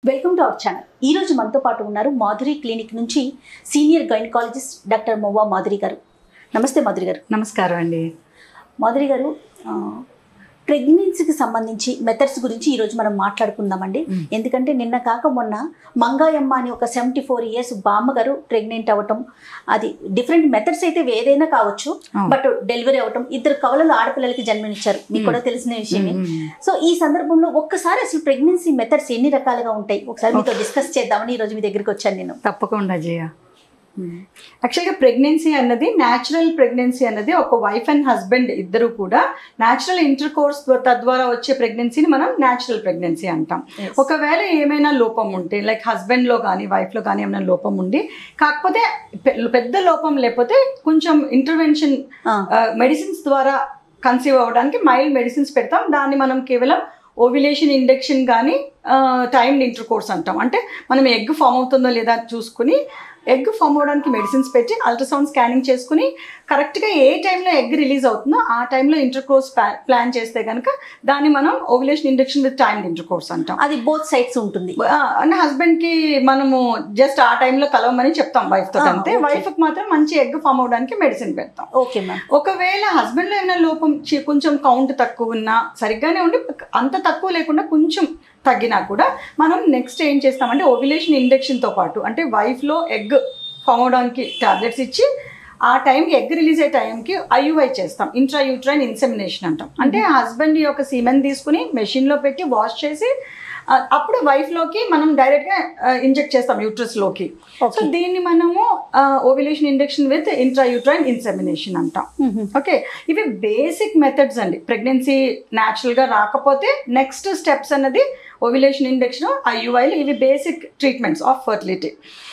Welcome to our channel ఈ రోజు మనతో పాటు ఉన్నారు మాధురి క్లినిక్ నుంచి senior gynaecologist doctor Movva Madhuri గారు నమస్తే మాధురి గారు నమస్కారం అండి మాధురి గారు ఆ, ప్రెగ్నెన్సీకి సంబంధించి మెథడ్స్ గురించి ఈరోజు మనం మాట్లాడుకుందామండి మ్మ్. ఎందుకంటే నిన్న కాక మొన్న మంగాయమ్మ అని ఒక సెవెంటీ ఫోర్ ఇయర్స్ బామ్మ గారు ప్రెగ్నెంట్ అవ్వటం అది డిఫరెంట్ మెథడ్స్ అయితే ఏదైనా కావచ్చు అవును. బట్ డెలివరీ అవ్వటం ఇద్దరు కవలలు ఆడపిల్లలకి జన్మనిచ్చారు మీకు కూడా తెలిసిన విషయమే మ్మ్, మ్మ్. సో ఈ సందర్భంలో ఒక్కసారి అసలు ప్రెగ్నెన్సీ మెథడ్స్ ఎన్ని రకాలుగా ఉంటాయి ఒకసారి మీతో డిస్కస్ చేద్దామని ఈ రోజు మీ దగ్గరికి వచ్చాను నేను తప్పకుండా జయ యాక్చువల్గా ప్రెగ్నెన్సీ అన్నది న్యాచురల్ ప్రెగ్నెన్సీ అన్నది ఒక వైఫ్ అండ్ హస్బెండ్ ఇద్దరు కూడా న్యాచురల్ ఇంటర్ కోర్స్ తద్వారా వచ్చే ప్రెగ్నెన్సీని మనం న్యాచురల్ ప్రెగ్నెన్సీ అంటాం Yes. ఒకవేళ ఏమైనా లోపం ఉంటే లైక్ హస్బెండ్లో కానీ వైఫ్లో కానీ ఏమైనా లోపం ఉండి కాకపోతే పె- పెద్ద లోపం లేకపోతే కొంచెం ఇంటర్వెన్షన్ ఆ, మెడిసిన్స్ ద్వారా కన్సీవ్ అవ్వడానికి మైల్డ్ మెడిసిన్స్ పెడతాం దాన్ని మనం కేవలం ఓవిలేషన్ ఇండక్షన్ కానీ టైమ్డ్ ఇంటర్ కోర్స్ అంటాం అంటే మనం ఎగ్ ఫామ్ అవుతుందో లేదా చూసుకుని ఎగ్ ఫామ్ అవడానికి మెడిసిన్స్ పెట్టి అల్ట్రాసౌండ్ స్కానింగ్ చేసుకుని కరెక్ట్గా ఏ టైంలో ఎగ్ రిలీజ్ అవుతుందో ఆ టైంలో ఇంటర్ కోర్స్ ప్లాన్ చేస్తే కనుక దాన్ని మనం ovulation induction with timed intercourse అంటాం అది బోత్ సైడ్స్ ఉంటుంది ఆ, అంటే హస్బెండ్ కి మనము జస్ట్ ఆ టైంలో కలవమని చెప్తాం వైఫ్ తో ఆ, అంతే okay. వైఫ్ కి మాత్రం మంచి ఎగ్ ఫామ్ అవడానికి మెడిసిన్ పెడతాం ఓకే మ్యామ్ ఒకవేళ హస్బెండ్ లో ఏమైనా లోపం చి- కొంచెం కౌంట్ తక్కువ ఉన్నా సరిగ్గానే ఉండి అంత తక్కువ లేకుండా కొంచెం తగ్గినా కూడా మనం నెక్స్ట్ ఏం చేస్తామంటే ఓవిలేషన్ ఇండక్షన్ తో పాటు అంటే వైఫ్ లో ఎగ్ ఫామ్ అవడానికి టాబ్లెట్స్ ఇచ్చి ఆ టైంకి ఎగ్ రిలీజ్ అయ్యే టైంకి ఐయుఐ చేస్తాం ఇంట్రా యూట్రైన్ ఇన్సెమినేషన్ అంటాం అంటే హస్బెండ్ యొక్క సీమెన్ తీసుకుని మెషిన్లో పెట్టి వాష్ చేసి ఆ, అప్పుడు వైఫ్లోకి మనం డైరెక్ట్గా ఇంజెక్ట్ చేస్తాం యూట్రస్లోకి సో ఓకే దీన్ని మనము ovulation induction with intra uterine insemination అంటాం ఓకే ఇవి బేసిక్ మెథడ్స్ అండి ప్రెగ్నెన్సీ న్యాచురల్గా రాకపోతే నెక్స్ట్ స్టెప్స్ అన్నది ఓవిలేషన్ ఇండక్షన్ ఐయుఐలు ఇవి బేసిక్ ట్రీట్మెంట్స్ ఆఫ్ ఫర్టిలిటీ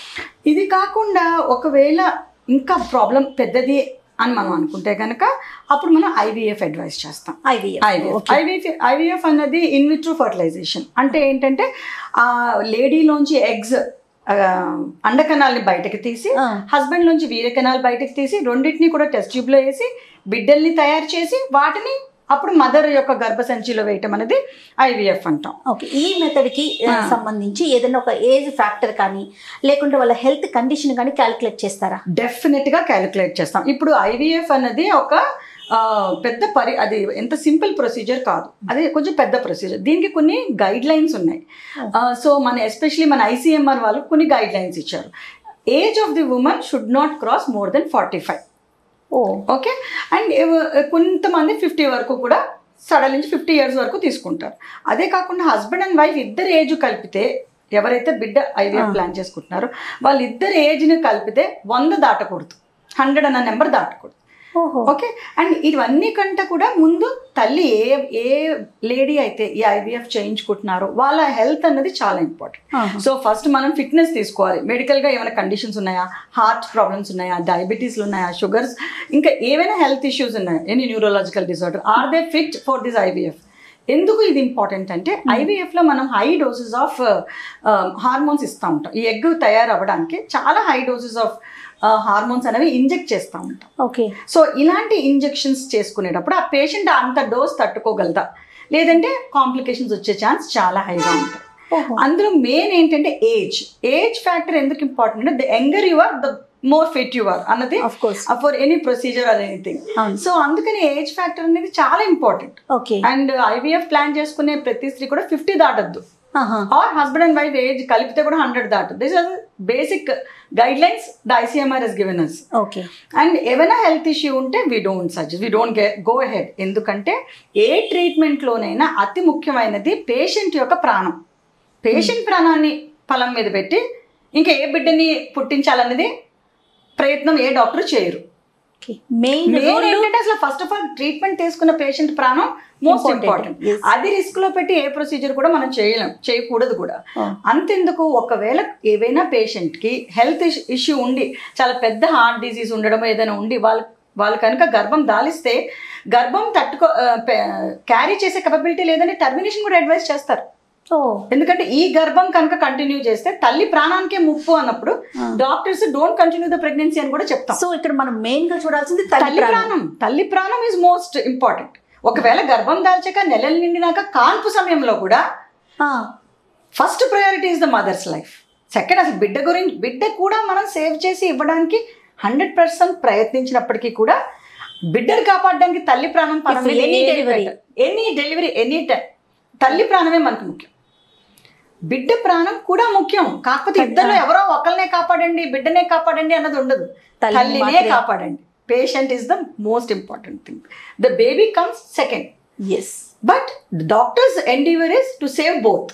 ఇది కాకుండా ఒకవేళ ఇంకా ప్రాబ్లం పెద్దది అని మనం అనుకుంటే కనుక అప్పుడు మనం ఐవీఎఫ్ అడ్వైస్ చేస్తాం ఐవీఎఫ్ ఐవీఎఫ్ ఐవీఎఫ్ ఐవీఎఫ్ అన్నది ఇన్విట్రో ఫర్టిలైజేషన్ అంటే ఏంటంటే ఆ లేడీలోంచి ఎగ్స్ అండకణాలని బయటకు తీసి హస్బెండ్ నుంచి వీరకణాలు బయటకు తీసి రెండింటిని కూడా టెస్ట్ ట్యూబ్లో వేసి బిడ్డల్ని తయారు చేసి వాటిని అప్పుడు మదర్ యొక్క గర్భసంచిలో వేయటం అనేది ఐవీఎఫ్ అంటాం ఓకే ఈ మెథడ్ కి ఆ, ఆ. సంబంధించి ఏదైనా ఒక ఏజ్ ఫ్యాక్టర్ కానీ లేకుంటే వాళ్ళ హెల్త్ కండిషన్ కానీ క్యాలిక్యులేట్ చేస్తారా డెఫినెట్గా క్యాలిక్యులేట్ చేస్తాం ఇప్పుడు ఐవీఎఫ్ అన్నది ఒక ఆ, పెద్ద పరి అది ఎంత సింపుల్ ప్రొసీజర్ కాదు అది కొంచెం పెద్ద ప్రొసీజర్ దీనికి కొన్ని గైడ్ లైన్స్ ఉన్నాయి సో మన ఎస్పెషలీ మన ఐసీఎంఆర్ వాళ్ళు కొన్ని గైడ్ లైన్స్ ఇచ్చారు age of the women should not cross more than forty five oh okay and కొంతమంది ఫిఫ్టీ వరకు కూడా సడన్ నుంచి ఫిఫ్టీ ఇయర్స్ వరకు తీసుకుంటారు అదే కాకుండా హస్బెండ్ అండ్ వైఫ్ ఇద్దరు ఏజ్ కలిపితే ఎవరైతే బిడ్డ ఐవీఎఫ్ ఆ. ప్లాన్ చేసుకుంటున్నారో వాళ్ళిద్దరు ఏజ్ని కలిపితే వంద దాటకూడదు హండ్రెడ్ అన్న నెంబర్ దాటకూడదు ఓహో ఓకే అండ్ ఇవన్నీ కంటే కూడా ముందు తల్లి ఏ ఏ లేడీ అయితే ఈ ఐవీఎఫ్ చేయించుకుంటున్నారో వాళ్ళ హెల్త్ అన్నది చాలా ఇంపార్టెంట్ ఆహా. సో ఫస్ట్ మనం ఫిట్నెస్ తీసుకోవాలి మెడికల్గా ఏమైనా కండిషన్స్ ఉన్నాయా హార్ట్ ప్రాబ్లమ్స్ ఉన్నాయా డయాబెటీస్లు ఉన్నాయా షుగర్స్ ఇంకా ఏవైనా హెల్త్ ఇష్యూస్ ఉన్నాయా any neurological disorder are they fit for this IVF ఎందుకు ఇది ఇంపార్టెంట్ అంటే ఐవీఎఫ్లో మనం హై డోసెస్ ఆఫ్ హార్మోన్స్ ఇస్తూ ఉంటాం ఈ ఎగ్ తయారవ్వడానికి చాలా హై డోసెస్ ఆఫ్ హార్మోన్స్ అనేవి ఇంజెక్ట్ చేస్తూ ఉంటాం ఓకే సో ఇలాంటి ఇంజెక్షన్స్ చేసుకునేటప్పుడు ఆ పేషెంట్ అంత డోస్ తట్టుకోగలదా లేదంటే కాంప్లికేషన్స్ వచ్చే ఛాన్స్ చాలా హైగా ఉంటాయి ఓహో అందులో మెయిన్ ఏంటంటే ఏజ్ ఏజ్ ఫ్యాక్టర్ ఎందుకు ఇంపార్టెంట్ అంటే the younger you are the more fit you are అన్నది of course for any procedure or anything అవును సో అందుకని ఏజ్ ఫ్యాక్టర్ అనేది చాలా important okay and IVF plan చేసుకునే ప్రతి స్త్రీ కూడా ఫిఫ్టీ దాటద్దు ఆహా or husband and wife age కలిపితే కూడా హండ్రెడ్ దాటద్దు this are basic guidelines the ICMR has given us okay and ఏమైనా హెల్త్ ఇష్యూ ఉంటే we don't suggest we don't go ahead ఎందుకంటే ఏ ట్రీట్మెంట్లోనైనా అతి ముఖ్యమైనది పేషెంట్ యొక్క ప్రాణం పేషెంట్ ప్రాణాన్ని ఫలం మీద పెట్టి ఇంకా ఏ బిడ్డని పుట్టించాలనేది ప్రయత్నం ఏ డాక్టర్ చేయరు మెయిన్ మెయిన్ ఏంటంటే అసలు ఫస్ట్ ఆఫ్ ఆల్ ట్రీట్మెంట్ తీసుకున్న పేషెంట్ ప్రాణం మోస్ట్ Important. Important Yes. అది రిస్క్ లో పెట్టి ఏ ప్రొసీజర్ కూడా మనం చేయలేం చేయకూడదు కూడా Oh. అంతెందుకు ఒకవేళ ఏవైనా పేషెంట్ కి హెల్త్ ఇష్యూ ఉండి చాలా పెద్ద హార్ట్ డిసీజ్ ఉండడం ఏదైనా ఉండి వాళ్ళు వాళ్ళు కనుక గర్భం దాలిస్తే గర్భం తట్టుకో క్యారీ చేసే కెపబిలిటీ లేదని టర్మినేషన్ కూడా అడ్వైస్ చేస్తారు ఓ ఎందుకంటే ఈ గర్భం కనుక కంటిన్యూ చేస్తే తల్లి ప్రాణానికే ముప్పు అన్నప్పుడు Ah. Doctors don't continue the pregnancy అని కూడా చెప్తాం సో ఇక్కడ మనం మెయిన్ గా చూడాల్సింది తల్లి తల్లి ప్రాణం ప్రాణం తల్లి ప్రాణం ఈజ్ మోస్ట్ ఇంపార్టెంట్ ఒకవేళ గర్భం దాల్చాక నెలలు నిండినాక కాన్పు సమయంలో కూడా ఆ, first priority is the mother's life second అసలు బిడ్డ గురించి బిడ్డ కూడా మనం సేవ్ చేసి ఇవ్వడానికి హండ్రెడ్ పర్సెంట్ ప్రయత్నించినప్పటికీ కూడా బిడ్డను కాపాడడానికి తల్లి ప్రాణం If any delivery. Any delivery any time తల్లి ప్రాణమే మనకు ముఖ్యం బిడ్డ ప్రాణం కూడా ముఖ్యం కాకపోతే కదా. ఇద్దరు ఎవరో ఒకరినే కాపాడండి బిడ్డనే కాపాడండి అన్నది ఉండదు తల్లిని తల్లినే మాత్రమే. కాపాడండి patient is the most important thing the baby comes second yes but doctors endeavour is to save both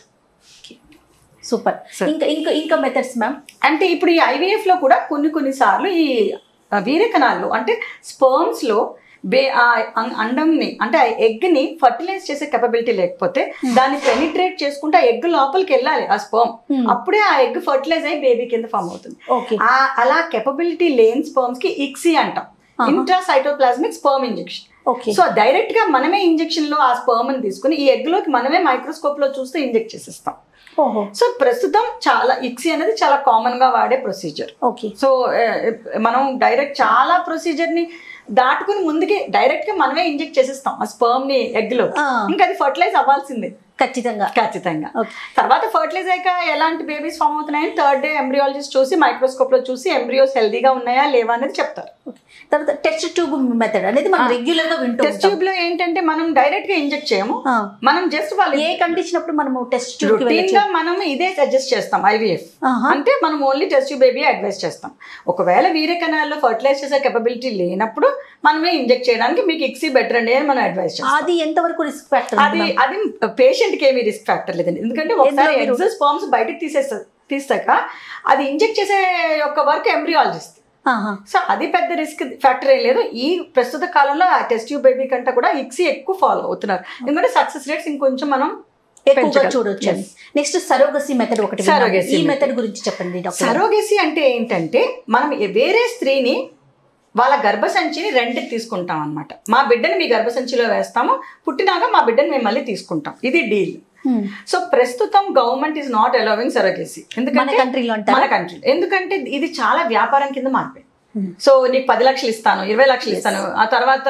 super Sir. ఇంకా ఇంకా ఇంకా మెథడ్స్ మ్యామ్ అంటే ఇప్పుడు ఈ ఐవీఎఫ్ లో కూడా కొన్ని కొన్ని సార్లు ఈ ఆ, వీర్యకణాల్లో అంటే స్పర్మ్స్ లో బే ఆ అం- అండంని అంటే ఆ ఎగ్ ని ఫర్టిలైజ్ చేసే కెపబిలిటీ లేకపోతే దాన్ని పెనిట్రేట్ చేసుకుంటే ఆ ఎగ్ లోపలికి వెళ్ళాలి ఆ స్పర్మ్ Hmm. అప్పుడే ఆ ఎగ్ ఫర్టిలైజ్ అయ్యి బేబీ కింద ఫామ్ అవుతుంది ఓకే ఆ అలా కెపబిలిటీ లేని స్పర్మ్స్ కి ఇక్సీ అంటాం Uh-huh. Intracytoplasmic sperm injection okay so direct గా మనమే ఇంజెక్షన్ లో ఆ స్పర్మ్ ని తీసుకుని ఈ ఎగ్ లోకి మనమే మైక్రోస్కోప్ లో చూస్తే ఇంజెక్ట్ చేసేస్తాం ఓహో సో ప్రస్తుతం చాలా ఇక్సీ అనేది చాలా కామన్ గా వాడే ప్రొసీజర్ ఓకే సో ఏ, మనం డైరెక్ట్ చాలా ప్రొసీజర్ ని దాటుకుని ముందుకే డైరెక్ట్ గా మనమే ఇంజెక్ట్ చేసేస్తాం ఆ స్పర్మ్ ని ఎగ్ లో ఆ. ఇంకా అది ఫర్టిలైజ్ అవ్వాల్సిందే ఖచ్చితంగా ఖచ్చితంగా ఓకే తర్వాత ఫర్టిలైజ్ అయ్యాక ఎలాంటి బేబీస్ ఫామ్ అవుతున్నాయని థర్డ్ డే ఎంబ్రియాలజిస్ట్ చూసి మైక్రోస్కోప్ లో చూసి ఎంబ్రియోస్ హెల్దీగా ఉన్నాయా లేవా అనేది చెప్తారు ఓకే తర్వాత టెస్ట్ ట్యూబ్ మెథడ్ అనేది మనం ఆ. రెగ్యులర్ గా వింటూ టెస్ట్ ఉంటాం ట్యూబ్ లో ఏంటంటే మనం డైరెక్ట్ గా ఇంజెక్ట్ చేయము ఆ. మనం జస్ట్ వాళ్ళు ఏ కండిషన్ అప్పుడు మనము టెస్ట్ ట్యూబ్ కి రొటీన్ వెళ్ళచ్చు గా మనం ఇదే సజెస్ట్ చేస్తాం ఐవీఎఫ్ ఆహా. అంటే మనం ఓన్లీ టెస్ట్ బేబీ అడ్వైస్ చేస్తాం ఒకవేళ వీరే కణాల్లో ఫర్టిలైజ్ చేసే కెపబిలిటీ లేనప్పుడు మనమే ఇంజెక్ట్ చేయడానికి మీకు ఇక్సీ బెటర్ అండి అని మనం అడ్వైస్ చేస్తాం అది ఎంతవరకు రిస్క్ ఫ్యాక్టర్ అది అది పేషెంట్ కి ఏమీ రిస్క్ ఫ్యాక్టర్ లేదండి ఎందుకంటే ఒకసారి ఎందులో మీరు- ఎగ్జస్ ఫార్మ్స్ బయటకు తీసేస్తా తీస్తాక అది ఇంజెక్ట్ చేసే యొక్క వర్క్ ఎంబ్రియాలజిస్ట్ సో అది పెద్ద రిస్క్ ఫ్యాక్టర్ ఏం లేదు ఈ ప్రస్తుత కాలంలో ఆ టెస్ట్ ట్యూబ్ బేబీ కంటే కూడా ఇక్సీ ఎక్కువ ఫాలో అవుతున్నారు ఎందుకంటే సక్సెస్ రేట్స్ ఇంకొంచెం మనం ఎక్కువగా పెంచగలం. చూడొచ్చు Yes. నెక్స్ట్ సరోగసి మెథడ్ ఒకటి విన్నాను. Surrogacy ఈ method. మెథడ్ గురించి చెప్పండి డాక్టర్ సరోగేసి అంటే ఏంటంటే మనం ఏ- వేరే స్త్రీని వాళ్ళ గర్భసంచిని రెంట్కి తీసుకుంటాం అన్నమాట మా బిడ్డని మీ గర్భసంచిలో వేస్తాము పుట్టినాక మా బిడ్డని మేము మళ్ళీ తీసుకుంటాం ఇది డీల్ Hmm. సో ప్రస్తుతం government is not allowing surrogacy మన ఎందుకంటే కంట్రీలో అంటారా మన కంట్రీ ఎందుకంటే ఇది చాలా వ్యాపారం కింద మారిపోయింది Hmm. సో నీకు పది లక్షలు ఇస్తాను ఇరవై లక్షలు ఇస్తాను ఆ తర్వాత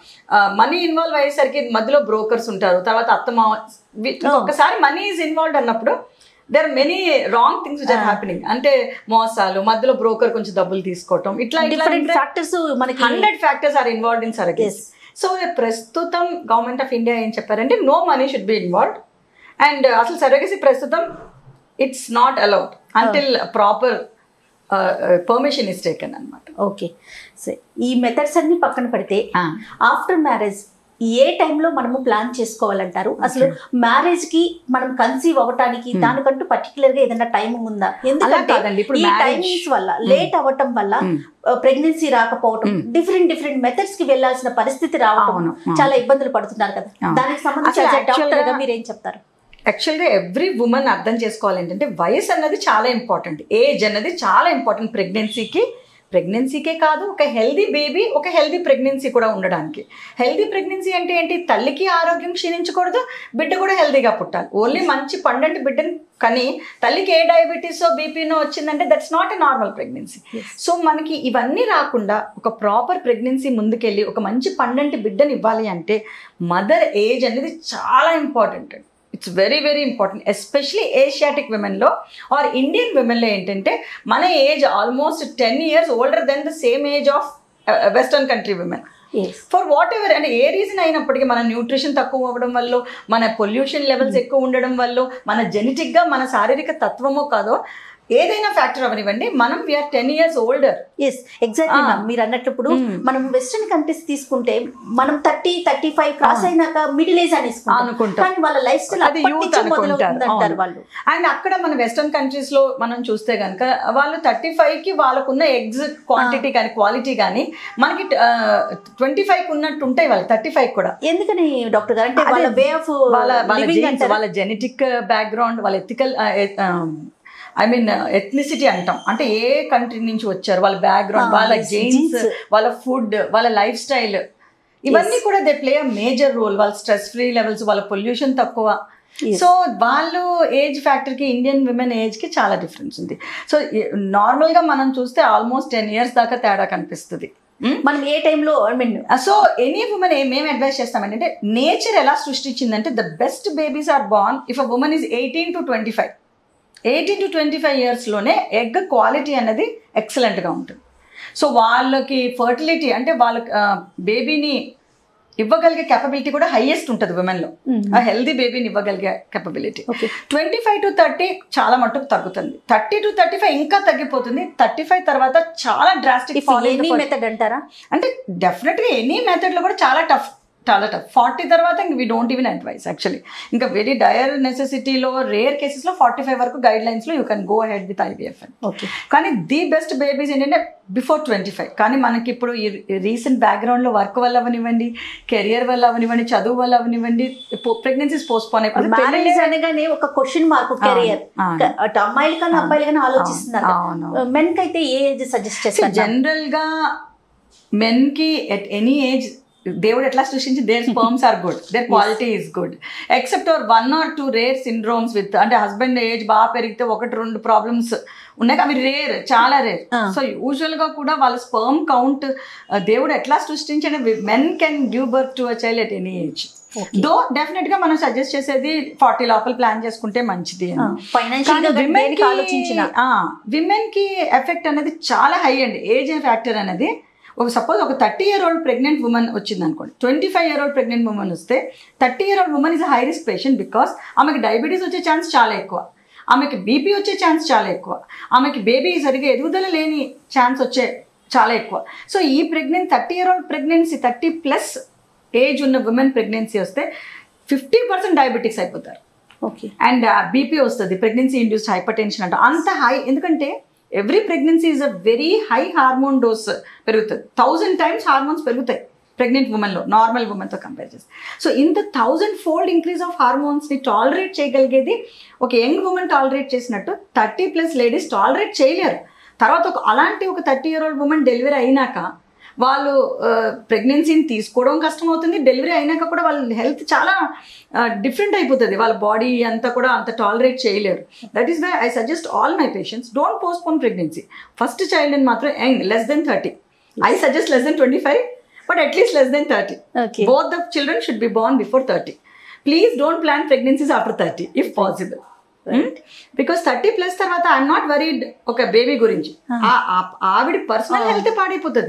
మనీ ఇన్వాల్వ్ అయ్యేసరికి మధ్యలో బ్రోకర్స్ ఉంటారు తర్వాత అత్తమా వి- Oh. ఒకసారి మనీ ఈజ్ ఇన్వాల్వ్డ్ అన్నప్పుడు there many wrong things which are Ah. Happening అంటే మోసాలు మధ్యలో బ్రోకర్ కొంచెం డబ్బులు తీసుకోవటం ఇట్లా డిఫరెంట్ ఫ్యాక్టర్స్ మనకి hundred factors are involved in surrogacy Yes. So ప్రస్తుతం గవర్నమెంట్ ఆఫ్ ఇండియా ఏం చెప్పారంటే no money should be involved and అసలు సరగసి ప్రస్తుతం it's not allowed until proper permission is taken అనమాట ఓకే సో ఈ మెథడ్స్ అన్ని పక్కన పెడితే ఆఫ్టర్ మ్యారేజ్ ఏ టైంలో మనము ప్లాన్ చేసుకోవాలంటారు అసలు మ్యారేజ్ కి మనం కన్సీవ్ అవ్వటానికి దానికంటూ పర్టికులర్ గా ఏదైనా టైమింగ్ ఉందా ఎందుకంటే కాదండి, ఇప్పుడు ఈ marriage- టైమింగ్స్ వల్ల లేట్ అవ్వటం వల్ల Hmm. ప్రెగ్నెన్సీ రాకపోవటం Hmm. డిఫరెంట్ డిఫరెంట్ మెథడ్స్ కి వెళ్ళాల్సిన పరిస్థితి రావడం అవును, అవును. చాలా ఇబ్బందులు పడుతున్నారు కదా అవును. దానికి సంబంధించి అసలు as a doctor actually గా గా- మీరేం చెప్తారు యాక్చువల్గా ఎవ్రీ ఉమెన్ అర్థం చేసుకోవాలి ఏంటంటే వయసు అన్నది చాలా ఇంపార్టెంట్ ఏజ్ అన్నది చాలా ఇంపార్టెంట్ ప్రెగ్నెన్సీకి ప్రెగ్నెన్సీకే కాదు ఒక హెల్దీ బేబీ ఒక హెల్దీ ప్రెగ్నెన్సీ కూడా ఉండడానికి హెల్దీ ప్రెగ్నెన్సీ అంటే ఏంటి తల్లికి ఆరోగ్యం క్షీణించకూడదు బిడ్డ కూడా హెల్దీగా పుట్టాలి ఓన్లీ మంచి పండంటి బిడ్డని కానీ తల్లికి ఏ డయాబెటీసో బీపీనో వచ్చిందంటే that's not a normal pregnancy so మనకి ఇవన్నీ రాకుండా ఒక ప్రాపర్ ప్రెగ్నెన్సీ ముందుకెళ్ళి ఒక మంచి పండంటి బిడ్డని ఇవ్వాలి అంటే మదర్ ఏజ్ అనేది చాలా important it's very very important especially Asiatic విమెన్లో ఆర్ ఇండియన్ విమెన్లో ఏంటంటే మన age almost ten years older than the same age of western country women as for whatever అంటే ఏ రీజన్ అయినప్పటికీ మన న్యూట్రిషన్ తక్కువ అవ్వడం వల్ల మన పొల్యూషన్ లెవెల్స్ ఎక్కువ ఉండడం వల్ల మన జెనెటిక్గా మన శారీరక తత్వమో కాదో ఏదైనా ఫ్యాక్టర్ అవనివ్వండి మనం we are ten years older yes exactly Ah. Ma'am మీరు అన్నప్పుడు Mm. మనం వెస్ట్రన్ కంట్రీస్ తీసుకుంటే మనం thirty thirty five cross Ah. అయినాక మిడిల్ ఏజ్ అనేసుకుంటాం అనుకుంటాం. కానీ వాళ్ళ లైఫ్ స్టైల్ అది youth అనుకుంటారు. అంటారు అవును. వాళ్ళు అండ్ అక్కడ మన వెస్టర్న్ కంట్రీస్ లో మనం చూస్తే కనుక వాళ్ళు థర్టీ ఫైవ్ కి వాళ్ళకున్న ఎగ్స్ క్వాంటిటీ కానీ క్వాలిటీ కానీ మనకి ట్వంటీ ఫైవ్ ఉన్నట్టు ఉంటాయి వాళ్ళు థర్టీ ఫైవ్ కూడా ఎందుకని డాక్టర్ గారు అంటే అదే వాళ్ళ వే ఆఫ్ వాళ్ళ వాళ్ళ లివింగ్ genes, అంటారు వాళ్ళ జెనెటిక్ బ్యాక్గ్రౌండ్ వాళ్ళ ఎథికల్ ఐ మీన్ ఎథ్నిసిటీ అంటాం అంటే ఏ కంట్రీ నుంచి వచ్చారు వాళ్ళ బ్యాక్గ్రౌండ్ Ah, వాళ్ళ yes, జెయిన్స్ genes. వాళ్ళ ఫుడ్ వాళ్ళ లైఫ్ స్టైల్ ఇవన్నీ కూడా they play a major role వాళ్ళ స్ట్రెస్ ఫ్రీ లెవెల్స్ వాళ్ళ పొల్యూషన్ తక్కువ Yes. సో వాళ్ళు ఏజ్ ఫ్యాక్టర్కి ఇండియన్ విమెన్ ఏజ్కి చాలా డిఫరెన్స్ ఉంది సో నార్మల్గా మనం చూస్తే ఆల్మోస్ట్ టెన్ ఇయర్స్ దాకా తేడా కనిపిస్తుంది Hmm? మనం ఏ టైంలో I mean so any women మేము అడ్వైస్ చేస్తామంటే నేచర్ ఎలా సృష్టించిందంటే the best babies are born if a women is eighteen to twenty five eighteen to twenty five ఇయర్స్లోనే ఎగ్ క్వాలిటీ అనేది ఎక్సలెంట్గా ఉంటుంది సో వాళ్ళకి ఫర్టిలిటీ అంటే వాళ్ళ బేబీని ఇవ్వగలిగే కెపబిలిటీ కూడా హైయెస్ట్ ఉంటుంది ఉమెన్లో ఆ హెల్దీ బేబీని ఇవ్వగలిగే capability okay twenty five to thirty చాలా మట్టుకు తగ్గుతుంది థర్టీ టు థర్టీ ఫైవ్ ఇంకా తగ్గిపోతుంది థర్టీ ఫైవ్ తర్వాత చాలా డ్రాస్టిక్ ఎనీ మెథడ్ అంటారా అంటే డెఫినెట్గా ఎనీ మెథడ్లో కూడా చాలా టఫ్ చాలా టఫ్ ఫార్టీ తర్వాత ఇంక we don't even advice actually ఇంకా వెరీ డయర్ నెసెసిటీలో రేర్ కేసెస్లో ఫార్టీ ఫైవ్ వరకు గైడ్ లైన్స్లో you can go ahead with IVF okay కానీ ది బెస్ట్ బేబీస్ ఏంటంటే బిఫోర్ ట్వంటీ ఫైవ్ కానీ మనకి ఇప్పుడు ఈ రీసెంట్ బ్యాక్గ్రౌండ్లో వర్క్ వల్ల అవనివ్వండి కెరియర్ వల్ల అవనివ్వండి చదువు వల్ల అవనివ్వండి ప్రెగ్నెన్సీస్ పోస్ట్పోన్ మ్యారేజ్ అనగానే ఒక క్వశ్చన్ మార్క్ కెరియర్ అవును. అటు అమ్మాయిలు కానీ అబ్బాయిలు కానీ ఆలోచిస్తున్నారు అవును. మెన్ కి అయితే ఏ ఏజ్ సజెస్ట్ చేస్తారు జనరల్ గా మెన్ కి ఎట్ ఎనీ ఏజ్ దేవుడు ఎట్లా సృష్టించి their sperms are good their quality is good except or one or two rare syndromes with అంటే హస్బెండ్ ఏజ్ బాగా పెరిగితే ఒకటి రెండు ప్రాబ్లమ్స్ ఉన్నాయి అవి రేర్ చాలా రేర్ Ah. సో యూజువల్ గా కూడా వాళ్ళ స్పర్మ్ కౌంట్ దేవుడు ఎట్లా సృష్టించిన men can give birth to a child at any age though definite గా మనం సజెస్ట్ చేసేది ఫార్టీ లోపల ప్లాన్ చేసుకుంటే మంచిది అని ఫైనాన్షియల్ గా దేనికి ఆలోచించిన విమెన్ కి ఎఫెక్ట్ అనేది చాలా హై అండి ఏజ్ ఫ్యాక్టర్ అనేది ఒక సపోజ్ ఒక thirty year old pregnant women వచ్చింది అనుకోండి twenty five year old pregnant women వస్తే thirty year old women is high risk patient because ఆమెకి డయాబెటీస్ వచ్చే ఛాన్స్ చాలా ఎక్కువ ఆమెకి బీపీ వచ్చే ఛాన్స్ చాలా ఎక్కువ ఆమెకి బేబీ సరిగా ఎదుగుదల లేని ఛాన్స్ వచ్చే చాలా ఎక్కువ సో ఈ pregnant thirty year old pregnancy thirty plus age ఉన్న ఉమెన్ ప్రెగ్నెన్సీ వస్తే ఫిఫ్టీ పర్సెంట్ డయాబెటిక్స్ అయిపోతారు ఓకే అండ్ బీపీ వస్తుంది ప్రెగ్నెన్సీ ఇండ్యూస్డ్ హైపర్ టెన్షన్ అంట అంత హై ఎందుకంటే every pregnancy is a very high hormone dose పెరుగుతుంది థౌజండ్ టైమ్స్ హార్మోన్స్ పెరుగుతాయి pregnant ఉమెన్లో నార్మల్ ఉమెన్తో కంపేర్ చేస్తే సో ఇంత థౌజండ్ ఫోల్డ్ ఇంక్రీజ్ ఆఫ్ హార్మోన్స్ని టాలరేట్ చేయగలిగేది ఒక యంగ్ ఉమెన్ టాలరేట్ చేసినట్టు థర్టీ ప్లస్ లేడీస్ టాలరేట్ చేయలేరు తర్వాత ఒక అలాంటి ఒక thirty year old women delivery అయినాక వాళ్ళు ప్రెగ్నెన్సీని తీసుకోవడం కష్టం అవుతుంది డెలివరీ అయినాక కూడా వాళ్ళ హెల్త్ చాలా డిఫరెంట్ అయిపోతుంది వాళ్ళ బాడీ అంతా కూడా అంత టాలరేట్ చేయలేరు that is why I suggest all my patients don't postpone pregnancy first child అని మాత్రం young less than thirty I suggest less than twenty five but at least less than thirty okay both the children should be born before 30 please don't plan pregnancies after 30 if possible Hmm? Because thirty plus తర్వాత I'm not worried ఒక baby గురించి ఆ- ఆ- ఆవిడ personal health పాడైపోతుంది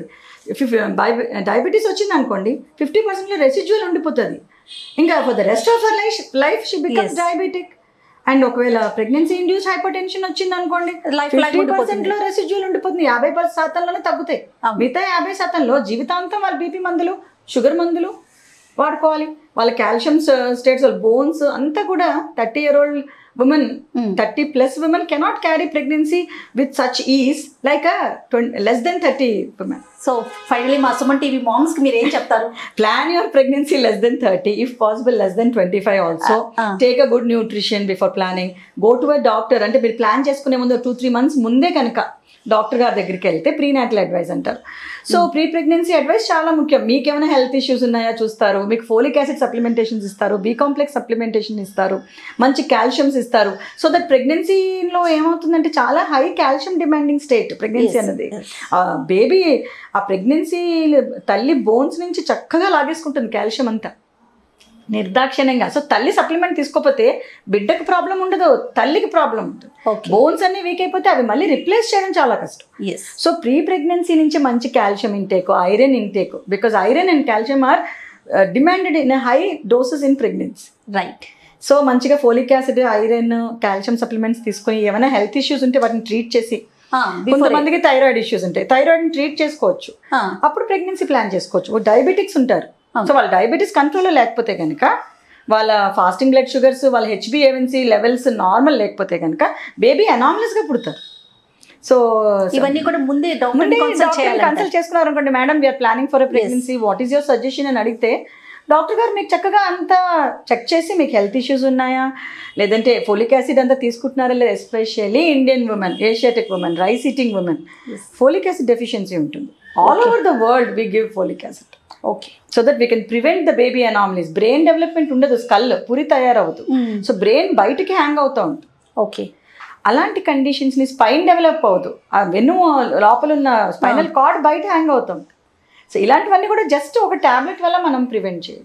diabetes వచ్చింది అనుకోండి fifty పర్సెంట్లో రెసిడ్యువల్ ఉండిపోతుంది ఇంకా for the rest of our life life she becomes Yes. Diabetic and ఒకవేళ ప్రెగ్నెన్సీ ఇండ్యూస్ హైపర్ టెన్షన్ వచ్చింది అనుకోండి Life lang ఫిఫ్టీ ఉండిపోతుంది. పర్సెంట్ లో రెసిడ్యూల్ ఉండిపోతుంది యాభై పది శాతంలోనే తగ్గుతాయి అవును. మిగతా యాభై శాతంలో జీవితాంతం వాళ్ళ బీపీ మందులు షుగర్ మందులు వాడుకోవాలి వాళ్ళ కాల్షియం స్టేట్స్ వాళ్ళ బోన్స్ అంతా కూడా thirty year old women Hmm. Thirty plus women cannot carry pregnancy with such ease like less than thirty women so finally మా సుమన్ టీవీ మామ్స్ కి మీరు ఏం చెప్తారు plan your pregnancy less than thirty if possible less than twenty five also Ah, ah. Take a good nutrition before planning go to a doctor అంటే మీరు plan చేసుకునే ముందు two three months ముందే కనుక డాక్టర్ గారి దగ్గరికి వెళ్తే ప్రీనాటల్ అడ్వైస్ అంటారు సో ప్రీ ప్రెగ్నెన్సీ అడ్వైస్ చాలా ముఖ్యం మీకు ఏమైనా హెల్త్ ఇష్యూస్ ఉన్నాయా చూస్తారు మీకు ఫోలిక్ యాసిడ్ సప్లిమెంటేషన్స్ ఇస్తారు బీ కాంప్లెక్స్ సప్లిమెంటేషన్ ఇస్తారు మంచి కాల్షియమ్స్ ఇస్తారు సో దట్ ప్రెగ్నెన్సీలో ఏమవుతుందంటే చాలా high calcium demanding state pregnancy Yes, అనేది yes. ఆ బేబీ ఆ ప్రెగ్నెన్సీ తల్లి బోన్స్ నుంచి చక్కగా లాగేసుకుంటుంది కాల్షియం అంతా నిర్దాక్షిణ్యంగా సో తల్లి సప్లిమెంట్ తీసుకోకపోతే బిడ్డకు ప్రాబ్లం ఉండదు తల్లికి ప్రాబ్లం ఉంటుంది ఓకే బోన్స్ అన్ని వీక్ అయిపోతే అవి మళ్ళీ రిప్లేస్ చేయడం చాలా కష్టం ఎస్ సో ప్రీ ప్రెగ్నెన్సీ నుంచి మంచి calcium intake iron intake because iron and calcium are demanded in high doses in pregnancy right so మంచిగా folic acid iron calcium supplements తీసుకొని ఏమైనా హెల్త్ ఇష్యూస్ ఉంటే వాటిని ట్రీట్ చేసి కొంతమందికి థైరాయిడ్ ఇష్యూస్ ఉంటాయి థైరాయిడ్ని ట్రీట్ చేసుకోవచ్చు అప్పుడు ప్రెగ్నెన్సీ ప్లాన్ చేసుకోవచ్చు డయాబెటిక్స్ ఉంటారు సో వాళ్ళ డయాబెటీస్ కంట్రోల్లో లేకపోతే కనుక వాళ్ళ ఫాస్టింగ్ బ్లడ్ షుగర్స్ వాళ్ళ హెచ్బిఏవన్సీ లెవెల్స్ నార్మల్ లేకపోతే కనుక బేబీ అనామలస్గా పుడతారు సో ఇవన్నీ కూడా ముందే డాక్టర్ ముందే కన్సల్ట్ చేయాలి కన్సల్ట్ చేసుకున్నారు అనుకోండి madam we're planning for a pregnancy what is your suggestion అని అడిగితే డాక్టర్ గారు మీకు చక్కగా అంతా చెక్ చేసి మీకు హెల్త్ ఇష్యూస్ ఉన్నాయా లేదంటే ఫోలిక్ యాసిడ్ అంతా తీసుకుంటున్నారా లేదా especially Indian women Asiatic women rice eating women folic acid deficiency ఉంటుంది all over the world we give folic acid okay so that we can prevent the baby anomalies brain development ఉండదు skull పురి తయారవదు so brain బయటికి hang అవుతూ ఉంటుంది okay అలాంటి కండిషన్స్ని spine develop అవుతూ ఆ వెన్ను లోపల ఉన్న స్పైనల్ కార్డ్ బయట హ్యాంగ్ అవుతుంది సో ఇలాంటివన్నీ కూడా జస్ట్ ఒక టాబ్లెట్ వల్ల మనం ప్రివెంట్ చేయొచ్చు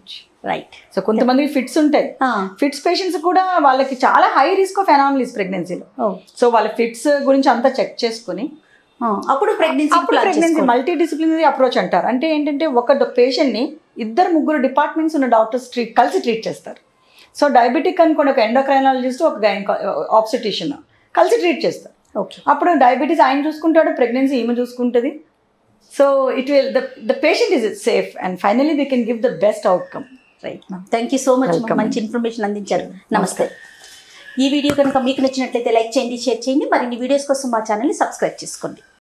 రైట్ సో కొంతమంది ఫిట్స్ ఉంటాయి ఫిట్స్ పేషెంట్స్ కూడా వాళ్ళకి చాలా హై రిస్క్ ఆఫ్ అనామలీస్ ప్రెగ్నెన్సీలో సో వాళ్ళ ఫిట్స్ గురించి అంతా చెక్ చేసుకుని అప్పుడు ప్రెగ్నెన్సీ అప్పుడు ప్రెగ్నెన్సీ మల్టీ డిసిప్లినరీ అప్రోచ్ అంటారు అంటే ఏంటంటే ఒక పేషెంట్ ని ఇద్దరు ముగ్గురు డిపార్ట్మెంట్స్ ఉన్న డాక్టర్స్ ట్రీట్ కలిసి ట్రీట్ చేస్తారు సో డయాబెటిక్ అనుకోండి ఒక ఎండోక్రైనాలజిస్ట్ ఒక గైనకా ఆప్సిటిషియన్ కలిసి ట్రీట్ చేస్తారు ఓకే అప్పుడు డయాబెటీస్ ఆయన చూసుకుంటాడు ప్రెగ్నెన్సీ ఈమె చూసుకుంటుంది so it will the the patient is safe and finally they can give the best outcome right ma'am thank you so much Welcome. మంచి ఇన్ఫర్మేషన్ అందించారు నమస్తే ఈ వీడియో కనుక మీకు నచ్చినట్లయితే లైక్ చేయండి షేర్ చేయండి మరిన్ని వీడియోస్ కోసం మా ఛానల్ని సబ్స్క్రైబ్ చేసుకోండి